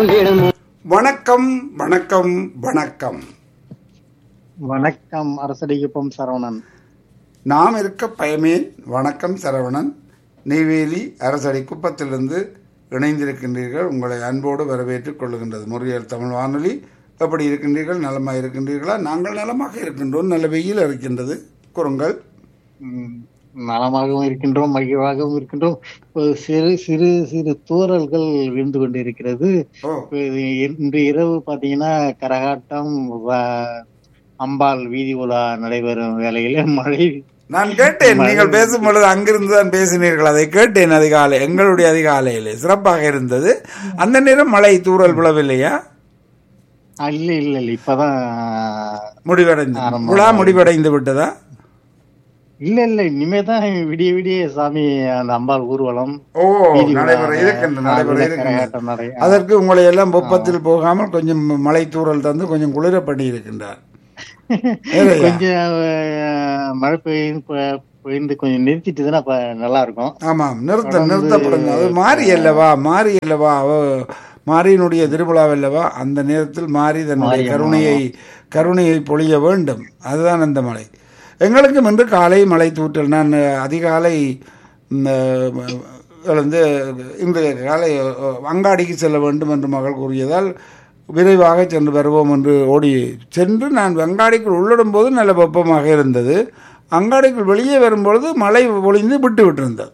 வணக்கம் வணக்கம் வணக்கம் வணக்கம் அரசடிக்குப்பம் சரவணன் நாம் இருக்க பயமேன் வணக்கம் சரவணன் நெய்வேலி அரசடி குப்பத்திலிருந்து இணைந்திருக்கின்றீர்கள் உங்களை அன்போடு வரவேற்றுக் கொள்ளுகின்றது முறையல் தமிழ் வானொலி எப்படி இருக்கின்றீர்கள் நலமாக இருக்கின்றீர்களா நாங்கள் நலமாக இருக்கின்றோம் நல்ல வெயில் இருக்கின்றது குறுங்கள் ம், நலமாகவும் இருக்கின்றோம் மகிழ்வாகவும் இருக்கின்றோம் ஒரு சிறு சிறு சிறு தூறல்கள் விழுந்து கொண்டிருக்கிறது ஓ இது இன்று இரவு பாத்தீங்கன்னா கரகாட்டம் வ- அம்பாள் வீதி உலா நடைபெறும் வேளையில மழை நான் கேட்டேன் நீங்கள் பேசும் பொழுது அங்கிருந்து தான் பேசினீர்கள் அதை கேட்டேன் அதிகாலை எங்களுடைய அதிகாலையிலே சிறப்பாக இருந்தது அந்த நேரம் மழை தூறல் விழவில்லையா ஆ, இல்ல இல்ல இல்ல இப்பதான் முடிவடைந்து ஆரம்பம். விழா முடிவடைந்து விட்டதா இல்ல இல்ல இனிமேதான் விடிய விடிய சாமி அந்த அம்பாள் ஊர்வலம் ஓ வீதி உலா, நடைபெற இருக்கின்ற நடைபெற அதுல இருக்கின்ற கரகாட்டம் நடை அதற்கு உங்களை எல்லாம் வெப்பத்தில் போகாமல் கொஞ்சம் மழை தூறல் தந்து கொஞ்சம் குளிர பண்ணி இருக்கின்றார் வேறயா? கொஞ்சம் அஹ், மழை பெய்யுது ப- பெய்ந்து கொஞ்சம் நிறுத்திட்டுதுன்னா அப்ப நல்லா இருக்கும் ஆமாம் நிறுத்த நிறுத்தப்படுங்க அது மாறி அல்லவா மாறி அல்லவா அவ மாரியினுடைய திருவிழாவல்லவா அந்த நேரத்தில் மாறி தன்னுடைய கருணையை கருணையை பொழிய வேண்டும் அதுதான் அந்த மழை எங்களுக்கும் இன்று காலை மழை தூற்றல் நான் அதிகாலை ம், அஹ், எழுந்து இன்றைய காலை அஹ், அங்காடிக்கு செல்ல வேண்டும் என்று மகள் கூறியதால் விரைவாக சென்று வருவோம் என்று ஓடி சென்று நான் அங்காடிக்குள் உள்ளிடும் போது நல்ல வெப்பமாக இருந்தது அங்காடிக்குள் வெளியே வரும்பொழுது மழை பொழிந்து விட்டு விட்டிருந்தது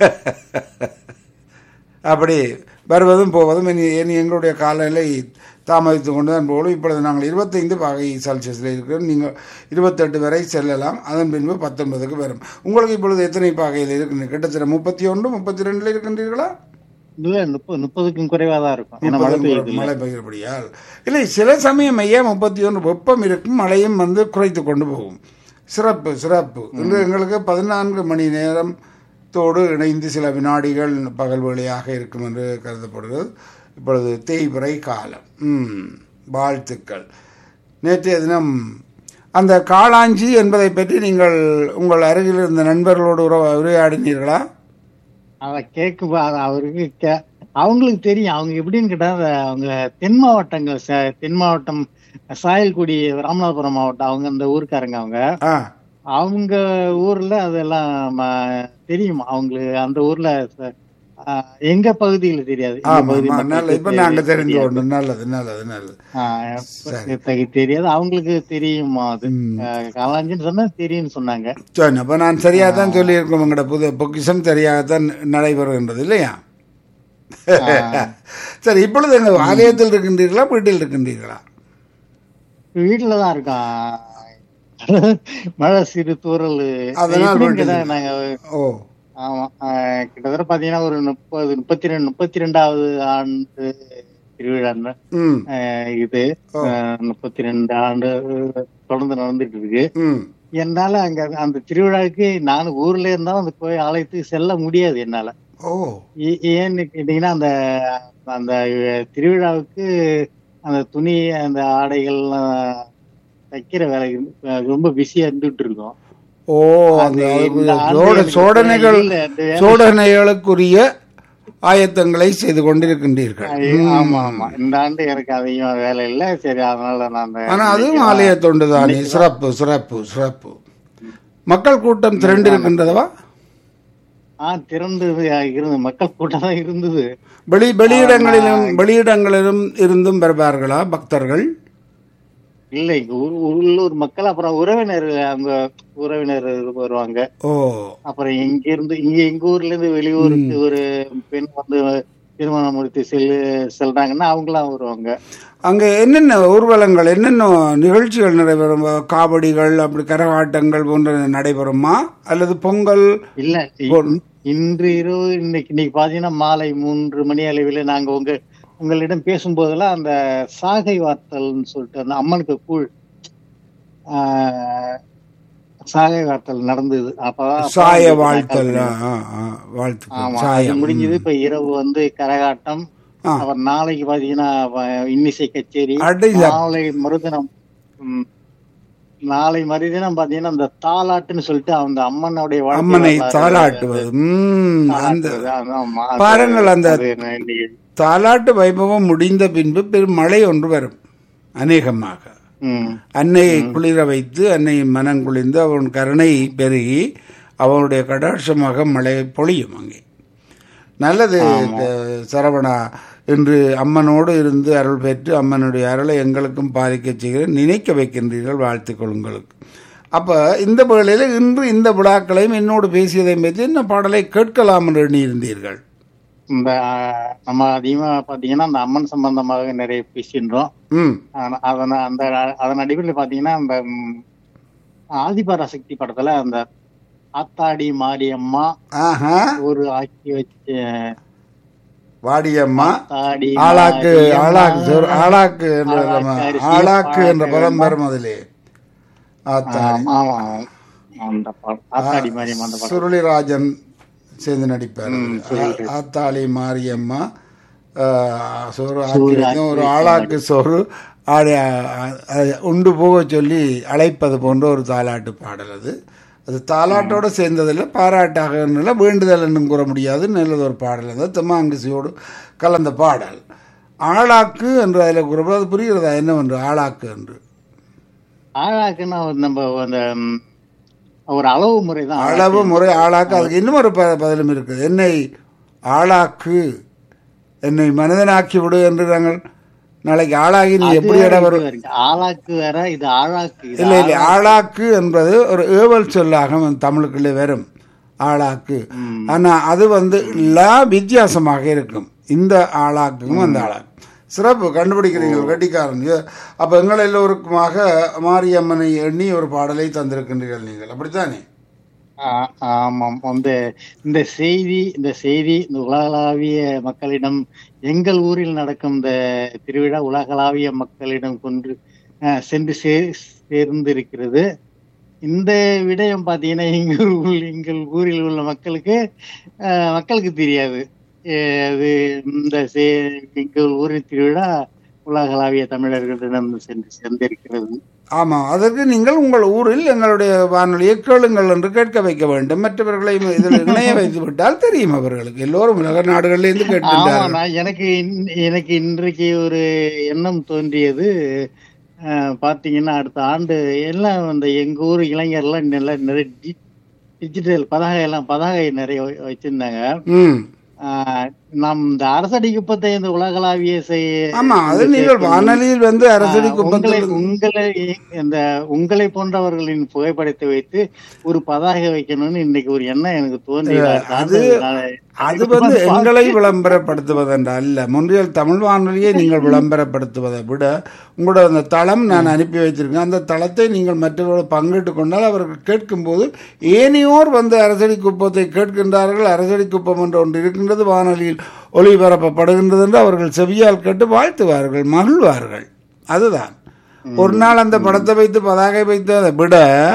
அப்படி வருவதும் போவதும் இனி இனி எங்களுடைய காலநிலை தாமதித்து கொண்டு தான் போகணும் இப்பொழுது நாங்கள் இருபத்தைந்து பாகை செல்சியஸில் இருக்கிறோம் நீங்கள் இருபத்தெட்டு வரை செல்லலாம் அதன் பின்பு பத்தொன்பதுக்கு வரும் உங்களுக்கு இப்பொழுது எத்தனை பாகையில் இருக்கின்ற கிட்டத்தட்ட முப்பத்தி ஒன்று முப்பத்தி ரெண்டில் இருக்கின்றீர்களா இல்ல முப்பது முப்பதுக்கும் குறைவா தான் இருக்கும் ஏன்னா மழை பெய்யுது மழை பெய்கிறபடியால் இல்லை சில சமயம் ஐயா முப்பத்தி ஒன்று வெப்பம் இருக்கும் மழையும் வந்து குறைத்து கொண்டு போகும் சிறப்பு சிறப்பு இன்று எங்களுக்கு பதினான்கு மணி நேரத்தோடு இணைந்து சில வினாடிகள் பகல் வேளையாக இருக்கும் என்று கருதப்படுகிறது இப்பொழுது தேய்பிறை காலம் ம் வாழ்த்துக்கள் நேற்றைய தினம் அந்த காளாஞ்சி என்பதை பற்றி நீங்கள் உங்கள் அருகில் இருந்த நண்பர்களோடு உற- உரையாடினீர்களா அத கேட்கும் போ- அது அவருக்கு கே- அவங்களுக்கு தெரியும் அவங்க எப்படின்னு கேட்டா அந்த அவங்க தென் மாவட்டங்கள் ச- தென் மாவட்டம் சாயல்குடி ராமநாதபுரம் மாவட்டம் அவங்க அந்த ஊருக்காரங்க அவங்க ஆ அவங்க ஊர்ல அதெல்லாம் ம- தெரியும் அவங்களுக்கு அந்த ஊர்ல ச- ஆ, எங்க பகுதியில தெரியாது எங்க ஆமா பகுதி ஆமா நல்ல இப்ப மக்களுக்கு நாங்க தெரிந்து தெரியாது. கொண்டோம் நல்லது நல்லது நல்லது ஆ, தெ- தெரியாது அவங்களுக்கு தெரியுமா அது காலாஞ்சின்னு சொன்னா தெரியும்னு சொன்னாங்க சரி அப்ப நான் சரியாக தான் சொல்லியிருக்கோம் உங்களோட புது பொக்கிஷம் சரியாகத்தான் நடைபெறுகின்றது இல்லையா சரி இப்பொழுது எங்க ஆலயத்தில் இருக்கின்றீர்களா வீட்டில் இருக்கின்றீர்களா வீட்டுலதான் இருக்கோம் மழை சிறு தூறல் அதனால் எப்படின்னு வீட்டுல கேட்டா நாங்க ஓ ஆமா ஆஹ் கிட்டத்தட்ட பாத்தீங்கன்னா ஒரு முப்பது முப்பத்தி ரெண்டு முப்பத்தி ரெண்டாவது ஆண்டு திருவிழா ம் ஆஹ் இது ஆஹ் முப்பத்தி ரெண்டு ஆண்டு தொடர்ந்து நடந்துட்டு இருக்கு ம் என்னால அங்க அந்த திருவிழாவுக்கு நான் ஊர்ல இருந்தாலும் அந்த கோயில் ஆலயத்துக்கு செல்ல முடியாது என்னால ஓ ஏ- ஏன்னு கேட்டீங்கன்னா அந்த அந்த திருவிழாவுக்கு அந்த துணி அந்த ஆடைகள்லாம் தைக்கிற வேலை அஹ் ரொம்ப பிஸியா இருந்துட்டு இருக்கோம் ஓ அந்த அது அதுக்கு இந்த ஆண்டு சோட எனக்கு சோடனைகள் இல்ல, அந்த வேலை- சோடனைகளுக்குரிய ஆயத்தங்களை செய்து கொண்டிருக்கின்றீர்கள் ஆமா ஆமா இந்த ஆண்டு எனக்கு அதிகம் வேலை இல்ல சரி அதனால நான் அந்த ஆனா அதுவும் ஆலய தொண்டு தானே சிறப்பு சிறப்பு சிறப்பு மக்கள் கூட்டம் திரண்டு இருக்கின்றதவா ஆஹ் திறந்து இருந்தது மக்கள் கூட்டம் தான் இருந்தது வெளி வெளியிடங்களிலும் வெளியிடங்களிலும் இருந்தும் வருவார்களா பக்தர்கள் இல்ல இங்க ஊர்- உள்ளூர் மக்கள் அப்புறம் உறவினர் அவங்க உறவினர் வருவாங்க ஓ அப்புறம் இங்க இருந்து இங்க எங்க ஊர்ல இருந்து வெளியூருக்கு ஒரு பெண் வந்து திருமணம் முடித்து செல் செல்றாங்கன்னா அவங்களாம் வருவாங்க அங்க என்னென்ன ஊர்வலங்கள் என்னென்ன நிகழ்ச்சிகள் நடைபெறும் காவடிகள் அப்படி கரகாட்டங்கள் போன்ற நடைபெறுமா அல்லது பொங்கல் இல்ல இ- இன்று இரவு இன்னைக்கு இன்னைக்கு பாத்தீங்கன்னா மாலை மூன்று மணி அளவில் நாங்க உங்க உங்களிடம் பேசும்போதெல்லாம் அந்த சாகை வார்த்தல்னு சொல்லிட்டு அந்த அம்மனுக்கு கூழ் ஆஹ், சாகை வார்த்தல் நடந்தது அப்பதான் சாய வாழ்த்தல் ஆ, ஆ, ஆ, வாழ்த்துக்கள் ஆமா அது சாயம் முடிஞ்சது இப்ப இரவு வந்து கரகாட்டம் ஆ. அப்புறம் நாளைக்கு பாத்தீங்கன்னா வ- இன்னிசை கச்சேரி அடையா நாளை மறுதினம் ம், நாளை மறுதினம் பாத்தீங்கன்னா அந்த தாலாட்டுன்னு சொல்லிட்டு அந்த அம்மனுடைய வாழ்க்கை அம்மனை வரலாறு தாளாட்டுவது ம் அந்த தாலாட்டுவது, ஆமா, அது- பாருங்கள் அந்த அது இன்னைக்கு தாலாட்டு வைபவம் முடிந்த பின்பு பெரும் மழை ஒன்று வரும் அநேகமாக ம் அன்னையை குளிர வைத்து அன்னையின் மனம் குளிர்ந்து அவன் கருணை பெருகி அவனுடைய கடாட்சமாக மழை பொழியும் அங்கே நல்லது க- சரவணா இன்று அம்மனோடு இருந்து அருள் பெற்று அம்மனுடைய அருளை எங்களுக்கும் பாதிக்க செய்கிற நினைக்க வைக்கின்றீர்கள் வாழ்த்துக்கள் உங்களுக்கு அப்ப இந்த வேளையில் இன்று இந்த விழாக்களையும் என்னோடு பேசியதை பற்றி என்ன பாடலை கேட்கலாம் என்று எண்ணியிருந்தீர்கள் இந்த ஆஹ், நம்ம அதிகமா பாத்தீங்கன்னா அந்த அம்மன் சம்பந்தமாக நிறைய பேசின்றோம் ம் ஆனா, அதன அந்த அதன் அடிப்படையில் பாத்தீங்கன்னா அந்த ம், ஆதிபராசக்தி படத்துல அந்த ஆத்தாடி மாரியம்மா ஆஹா ஒரு ஆக்கி வச்ச வாடியம்மா ஆத்தாடி ஆளாக்கு மாரியம்மா, ஆளாக்கு சொல்- ஆளாக்கு என்ற ஆளாக்கு அரிசி, ஆளாக்கு என்ற பதம் பாழாக்கு வரும் அதிலே ஆத்தாடி ஆமா, ஆமா, ஆமா. அந்த படம் ஆத்தாடி மாரியம்மா அந்த படம் சுருளிராஜன் சேர்ந்து நடிப்பார் ம், சுருளிராஜன். ஆ- ஆத்தாளி மாரியம்மா ஆஹ், சோறு ஆக்கி சோறு வைக்கும். ஒரு ஆளாக்கு சோறு ஆடி ஆ- ஆ- உண்டு போக சொல்லி அழைப்பது போன்ற ஒரு தாலாட்டு பாடல் அது அது தாலாட்டோட சேர்ந்ததில் பாராட்டாக இல்லை வேண்டுதல் என்னும் கூற முடியாது நல்லது ஒரு பாடல் அது தெம்மாங்கிசியோடு கலந்த பாடல் ஆளாக்கு என்று அதில் கூறப்படும் அது புரிகிறதா என்னவென்று ஆளாக்கு என்று ஆழாக்குன்னா ஒரு நம்ம அந்த ம், ஒரு அளவு முறை தான் அளவு முறை ஆளாக்கு அதுக்கு இன்னும் ஒரு ப- பதிலும் இருக்குது என்னை ஆளாக்கு என்னை மனிதனாக்கி விடு என்று நாங்கள் நாளைக்கு ஆளாகி நீ எப்படி இடம் வரும் ஆளாக்கு வேற இது ஆழாக்கு இது இல்லை இல்லை ஆளாக்கு என்பது ஒரு ஏவல் சொல்லாக நம்ம தமிழுக்குள்ளே வரும் ஆளாக்கு ம். ஆனா அது வந்து லா வித்தியாசமாக இருக்கும் இந்த ஆளாக்குக்கும் அந்த ஆளாக்கு சிறப்பு கண்டுபிடிக்கிறீர்கள் கட்டிக்காரன் ஏ, அப்ப எங்கள் எல்லோருக்குமாக மாரியம்மனை எண்ணி ஒரு பாடலை தந்திருக்கின்றீர்கள் நீங்கள் அப்படித்தானே ஆ- ஆமாம் வந்து இந்த செய்தி இந்த செய்தி இந்த உலகளாவிய மக்களிடம் எங்கள் ஊரில் நடக்கும் இந்த திருவிழா உலகளாவிய மக்களிடம் கொண்டு அஹ், சென்று சே சேர்ந்திருக்கிறது இந்த விடயம் பாத்தீங்கன்னா எங்கள் ஊர் எங்கள் ஊரில் உள்ள மக்களுக்கு அஹ், மக்களுக்கு தெரியாது அஹ், அது இந்த சே- எங்கள் ஊரின் திருவிழா உலகளாவிய தமிழர்களிடம் சென்று சேர்ந்திருக்கிறது ஆமா அதற்கு நீங்கள் உங்கள் ஊரில் எங்களுடைய வானொலியை கேளுங்கள் என்று கேட்க வைக்க வேண்டும் மற்றவர்களை இதில் இணைய வைத்து விட்டால் தெரியும் அவர்களுக்கு எல்லோரும் உலக நாடுகளிலிருந்து ஆமா கேட்கின்றார்கள் நான் எனக்கு இன்- எனக்கு இன்றைக்கு ஒரு எண்ணம் தோன்றியது அஹ், பாத்தீங்கன்னா அடுத்த ஆண்டு எல்லாம் அந்த எங்க ஊர் இளைஞர்லாம் நல்லா நிறைய டி- டிஜிட்டல் பதாகை எல்லாம் பதாகை நிறைய வ- வச்சிருந்தாங்க ம் அஹ், நம் இந்த அரசடி குப்பத்தை இந்த உலகளாவிய செய்- ஆமா அது இந்த நீங்கள் சேர்க்கணும். வானொலியில் வந்து அரசடி ஆஹ் உங்களை குப்பத்தில் உங்களை இந்த உங்களை போன்றவர்களின் புகைப்படத்தை வைத்து ஒரு பதாகை வைக்கணும்னு இன்னைக்கு ஒரு எண்ணம் எனக்கு தோன்றி அடுத்த ஆண்டு நான் அது வந்து எங்களை விளம்பரப்படுத்துவதென்ற அல்ல முன்றியல் தமிழ் வானொலியை நீங்கள் விளம்பரப்படுத்துவதை விட உங்களோட அந்த தளம் நான் அனுப்பி வைத்திருக்கேன் அந்த தளத்தை நீங்கள் மற்றவர்கள் பங்கிட்டு கொண்டால் அவர்கள் கேட்கும்போது ஏனையோர் வந்து அரசடி குப்பத்தை கேட்கின்றார்கள் அரசடி குப்பம் என்று ஒன்று இருக்கின்றது வானொலியில் ஒளிபரப்பப்படுகின்றது என்று அவர்கள் செவியால் கேட்டு வாழ்த்துவார்கள் மகிழ்வார்கள் அதுதான் ஒரு நாள் அந்த படத்தை வைத்து பதாகை வைத்து அதை விட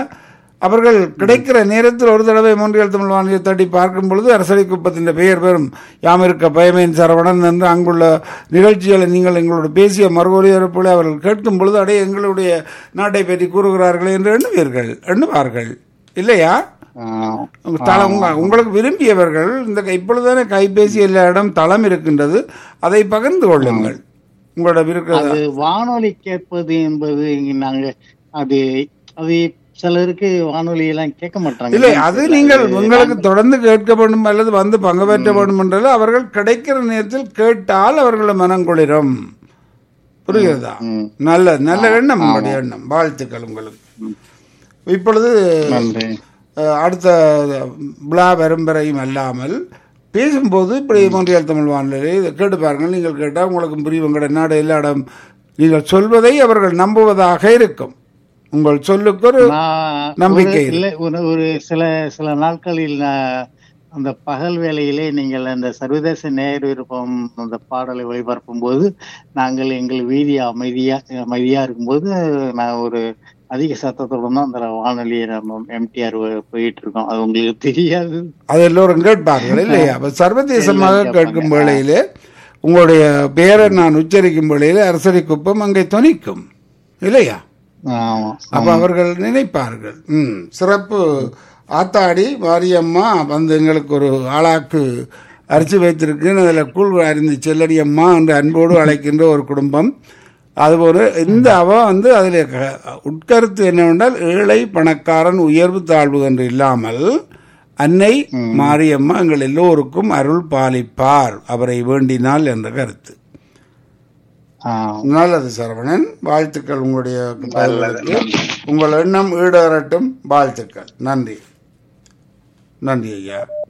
அவர்கள் கிடைக்கிற நேரத்தில் ஒரு தடவை மூன்றியல் தமிழ் வானிலை தட்டி பார்க்கும் பொழுது அரசடி குப்பத்தின் பெயர் பெறும் யாமிருக்க பயமேன் சரவணன் என்று அங்குள்ள நிகழ்ச்சிகளை நீங்கள் எங்களோட பேசிய மறுபொலிபரப்புகளை அவர்கள் கேட்கும் பொழுது அடைய எங்களுடைய நாட்டை பற்றி கூறுகிறார்கள் என்று எண்ணுவீர்கள் எண்ணுவார்கள் இல்லையா ஆஹ் உங்க தளம் உங்க- உங்களுக்கு விரும்பியவர்கள் இந்த கை- இப்பொழுதானே கைபேசி எல்லா இடம் தளம் இருக்கின்றது அதை பகிர்ந்து கொள்ளுங்கள் உங்களோட இருக்கிற அது வானொலி கேட்பது என்பது இங்க நாங்க அது அது சிலருக்கு வானொலி எல்லாம் கேட்க மாட்டாங்க இல்லை அது நீங்கள் உங்களுக்கு தொடர்ந்து கேட்க வேண்டும் அல்லது வந்து பங்கு பெற்ற வேண்டும் என்றால் அவர்கள் கிடைக்கிற நேரத்தில் கேட்டால் அவர்கள் மனம் குளிரும் புரிகிறதா ம். நல்ல நல்ல எண்ணம் உங்களுடைய எண்ணம் வாழ்த்துக்கள் உங்களுக்கு இப்பொழுது நன்றி அஹ், அடுத்த விழா வரும் வரையும் அல்லாமல் பேசும்போது இப்படி மொன்றியல் தமிழ் வானிலை இதை கேட்டு பாருங்கள் நீங்கள் கேட்டால் உங்களுக்கு புரியும் உங்களோட நாடு எல்லா இடம் நீங்கள் சொல்வதை அவர்கள் நம்புவதாக இருக்கும் உங்கள் சொல்லுக்கு ஒரு நான் நம்பிக்கை ஒரு- இல்லை ஒரு ஒரு சில சில நாட்களில் நான் அந்த பகல் வேளையிலே நீங்கள் அந்த சர்வதேச நேர் விருப்பம் அந்த பாடலை ஒளிபரப்பும் போது நாங்கள் எங்கள் வீதி அமைதியா அமைதியா இருக்கும்போது நான் ஒரு அதிக சத்தத்துடன் தான் அந்த வானொலியை நம்ம எம்டிஆர் போயிட்டு இருக்கோம் அது உங்களுக்கு தெரியாது அது எல்லோரும் கேட்பார்கள் இல்லையா அப்ப சர்வதேசமாக எல்லோரும் கேட்கும் வேளையிலே உங்களுடைய பெயரை நான் உச்சரிக்கும் வேளையிலே அரசடி குப்பம் அங்கே தொனிக்கும் இல்லையா ஆமா அப்ப அவர்கள் நினைப்பார்கள் ம் சிறப்பு ஆத்தாடி மாரியம்மா வந்து எங்களுக்கு ஒரு ஆளாக்கு அரிசி வைத்திருக்கேன் அதில் கூழ் அறிந்து செல்லடி அம்மா என்று அன்போடு அழைக்கின்ற ஒரு குடும்பம் அதுபோல இந்த அவ வந்து அதில் க- உட்கருத்து என்னவென்றால் ஏழை பணக்காரன் உயர்வு தாழ்வு என்று இல்லாமல் அன்னை மாரியம்மா எங்கள் எல்லோருக்கும் அருள் பாலிப்பார் அவரை வேண்டினால் என்ற கருத்து ஆஹ் நல்லது சரவணன் வாழ்த்துக்கள் உங்களுடைய பதில்களுக்கு உங்கள் எண்ணம் ஈடேறட்டும் வாழ்த்துக்கள் நன்றி நன்றி ஐயா